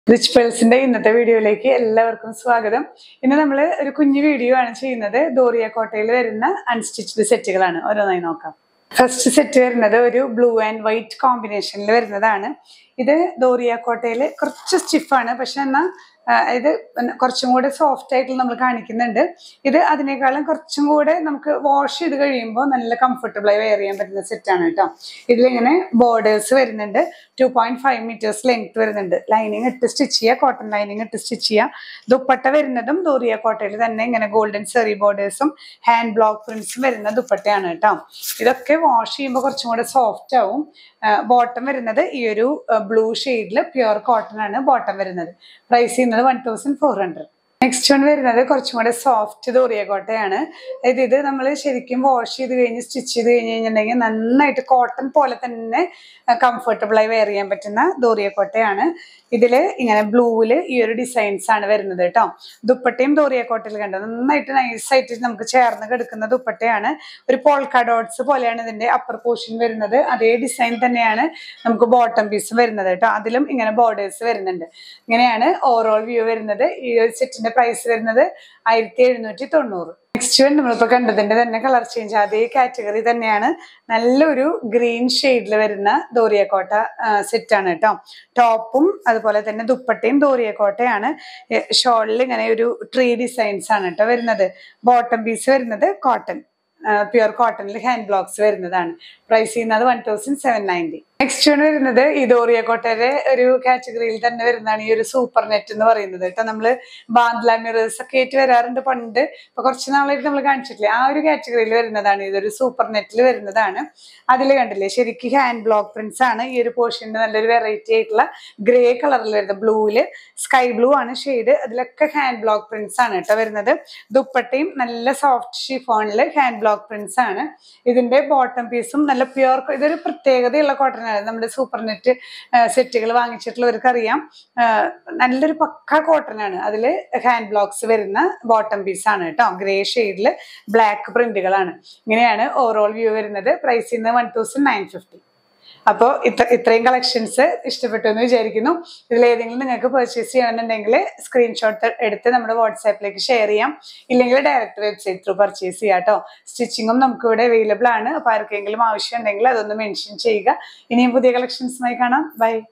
rich പേൾസിന്റെ ഇന്നത്തെ വീഡിയോയിലേക്ക് എല്ലാവർക്കും സ്വാഗതം ഇന്ന് നമ്മൾ ഒരു കുഞ്ഞു വീഡിയോ ആണ് ചെയ്യുന്നത് ദോറിയ കോട്ടയിൽ വരുന്ന അൺസ്റ്റിച്ച്ഡ് സെറ്റുകളാണ് ഓരോന്നായി നോക്കാം ഫസ്റ്റ് സെറ്റ് വരുന്നത് ഒരു ബ്ലൂ ആൻഡ് വൈറ്റ് കോമ്പിനേഷനിൽ വരുന്നതാണ് ഇത് ദോറിയ കോട്ടയിൽ കുറച്ച് സ്റ്റിഫാണ് പക്ഷെ എന്നാൽ ഇത് കുറച്ചും കൂടെ സോഫ്റ്റ് ആയിട്ട് നമ്മൾ കാണിക്കുന്നുണ്ട് ഇത് അതിനേക്കാളും കുറച്ചും കൂടെ നമുക്ക് വാഷ് ചെയ്ത് കഴിയുമ്പോൾ നല്ല കംഫർട്ടബിൾ ആയി വെയർ ചെയ്യാൻ പറ്റുന്ന സെറ്റാണ് കേട്ടോ ഇതിലിങ്ങനെ ബോർഡേഴ്സ് വരുന്നുണ്ട് two point five meters length വരുന്നുണ്ട് ലൈനിങ് ഇട്ട് സ്റ്റിച്ച് ചെയ്യുക കോട്ടൺ ലൈനിങ് ഇട്ട് സ്റ്റിച്ച് ചെയ്യുക ദുപ്പട്ട വരുന്നതും ദൂരിയ കോട്ടയിൽ തന്നെ ഇങ്ങനെ ഗോൾഡൻ സെറി ബോർഡേഴ്സും ഹാൻഡ് ബ്ലോക്ക് പ്രിന്റ്സും വരുന്ന ദുപ്പട്ടയാണ് കേട്ടോ ഇതൊക്കെ വാഷ് ചെയ്യുമ്പോൾ കുറച്ചും കൂടെ സോഫ്റ്റ് ആവും ബോട്ടം വരുന്നത് ഈ ഒരു ബ്ലൂ ഷെയ്ഡിൽ പ്യുവർ കോട്ടൺ ആണ് ബോട്ടം വരുന്നത് പ്രൈസ് ചെയ്യുന്നത് one thousand four hundred next one വരുന്നത് കുറച്ചും കൂടെ സോഫ്റ്റ് ദോറിയ കോട്ടയാണ് അതായത് ഇത് നമ്മൾ ശരിക്കും വാഷ് ചെയ്ത് കഴിഞ്ഞ് സ്റ്റിച്ച് ചെയ്ത് കഴിഞ്ഞ് കഴിഞ്ഞിട്ടുണ്ടെങ്കിൽ നന്നായിട്ട് കോട്ടൺ പോലെ തന്നെ കംഫർട്ടബിൾ ആയി വെയർ ചെയ്യാൻ പറ്റുന്ന ദോറിയ കോട്ടയാണ് ഇതിൽ ഇങ്ങനെ ബ്ലൂവിൽ ഈ ഒരു ഡിസൈൻസ് ആണ് വരുന്നത് കേട്ടോ ദുപ്പട്ടയും ദോറിയ കോട്ടയിൽ കണ്ടോ നന്നായിട്ട് നൈസായിട്ട് നമുക്ക് ചേർന്ന് കിടക്കുന്ന ദുപ്പട്ടയാണ് ഒരു പോൾക്ക ഡോട്ട്സ് പോലെയാണ് ഇതിന്റെ അപ്പർ പോർഷൻ വരുന്നത് അതേ ഡിസൈൻ തന്നെയാണ് നമുക്ക് ബോട്ടം പീസ് വരുന്നത് കേട്ടോ അതിലും ഇങ്ങനെ ബോർഡേഴ്സ് വരുന്നുണ്ട് ഇങ്ങനെയാണ് ഓവറോൾ വ്യൂ വരുന്നത് ഈ ഒരു സെറ്റിന്റെ പ്രൈസ് വരുന്നത് ആയിരത്തി എഴുന്നൂറ്റി തൊണ്ണൂറ് നെക്സ്റ്റ് വൺ നമ്മളിപ്പോൾ കണ്ടതിന്റെ തന്നെ കളർ ചേഞ്ച് അതേ കാറ്റഗറി തന്നെയാണ് നല്ലൊരു ഗ്രീൻ ഷെയ്ഡിൽ വരുന്ന ദോറിയക്കോട്ട സെറ്റ് ആണ് കേട്ടോ ടോപ്പും അതുപോലെ തന്നെ ദുപ്പട്ടയും ദോറിയക്കോട്ടയാണ് ഷോളിൽ ഇങ്ങനെ ഒരു ട്രീ ഡിസൈൻസ് ആണ് കേട്ടോ വരുന്നത് ബോട്ടം പീസ് വരുന്നത് കോട്ടൺ പ്യുർ കോട്ടണിൽ ഹാൻഡ് ബ്ലോക്സ് വരുന്നതാണ് പ്രൈസ് ചെയ്യുന്നത് one thousand seven ninety next ആണ് വരുന്നത് ഈ ദോറിയക്കോട്ടയുടെ ഒരു കാറ്റഗറിയിൽ തന്നെ വരുന്നതാണ് ഈ ഒരു സൂപ്പർ നെറ്റ് എന്ന് പറയുന്നത് കേട്ടോ നമ്മൾ ബാന്ദ്ല മിറേഴ്സ് ഒക്കെ ആയിട്ട് വരാറുണ്ട് പണ്ട് ഇപ്പൊ കുറച്ച് നാളായിട്ട് നമ്മൾ കാണിച്ചിട്ടില്ലേ ആ ഒരു കാറ്റഗറിയിൽ വരുന്നതാണ് ഇതൊരു സൂപ്പർ നെറ്റിൽ വരുന്നതാണ് അതിൽ കണ്ടില്ലേ ശരിക്കും ഹാൻഡ് ബ്ലോക്ക് പ്രിന്റ്സ് ആണ് ഈ ഒരു പോർഷൻ്റെ നല്ലൊരു വെറൈറ്റി ആയിട്ടുള്ള ഗ്രേ കളറിൽ വരുന്നത് ബ്ലൂവില് സ്കൈ ബ്ലൂ ആണ് ഷെയ്ഡ് അതിലൊക്കെ ഹാൻഡ് ബ്ലോക്ക് പ്രിന്റ്സ് ആണ് കേട്ടോ വരുന്നത് ദുപ്പട്ടയും നല്ല സോഫ്റ്റ് ഷിഫോണിൽ ഹാൻഡ് ബ്ലോക്ക് പ്രിന്റ്സ് ആണ് ഇതിന്റെ ബോട്ടം പീസും നല്ല പ്യുവർ ഇതൊരു പ്രത്യേകതയുള്ള കോട്ടൺ ആണ് നമ്മുടെ സൂപ്പർ നെറ്റ് സെറ്റുകൾ വാങ്ങിച്ചിട്ടുള്ളവർക്ക് അറിയാം നല്ലൊരു പക്ക കോട്ടൺ ആണ് അതിൽ ഹാൻഡ് ബ്ലോക്സ് വരുന്ന ബോട്ടം പീസ് ആണ് കേട്ടോ ഗ്രേ ഷെയ്ഡിൽ ബ്ലാക്ക് പ്രിന്റുകളാണ് ഇങ്ങനെയാണ് ഓവറോൾ വ്യൂ വരുന്നത് പ്രൈസ് ചെയ്യുന്നത് വൺ തൗസൻഡ് നയൻ ഫിഫ്റ്റി അപ്പോൾ ഇത്ര ഇത്രയും കളക്ഷൻസ് ഇഷ്ടപ്പെട്ടു എന്ന് വിചാരിക്കുന്നു ഇതിൽ ഏതെങ്കിലും നിങ്ങൾക്ക് പർച്ചേസ് ചെയ്യണമെന്നുണ്ടെങ്കിൽ സ്ക്രീൻഷോട്ട് എടുത്ത് നമ്മുടെ വാട്സാപ്പിലേക്ക് ഷെയർ ചെയ്യാം ഇല്ലെങ്കിൽ ഡയറക്റ്റ് വെബ്സൈറ്റ് ത്രൂ പർച്ചേസ് ചെയ്യാം കേട്ടോ സ്റ്റിച്ചിങ്ങും നമുക്ക് ഇവിടെ അവൈലബിൾ ആണ് അപ്പോൾ ആർക്കെങ്കിലും ആവശ്യം ഉണ്ടെങ്കിൽ അതൊന്ന് മെൻഷൻ ചെയ്യുക ഇനിയും പുതിയ കളക്ഷൻസുമായി കാണാം ബൈ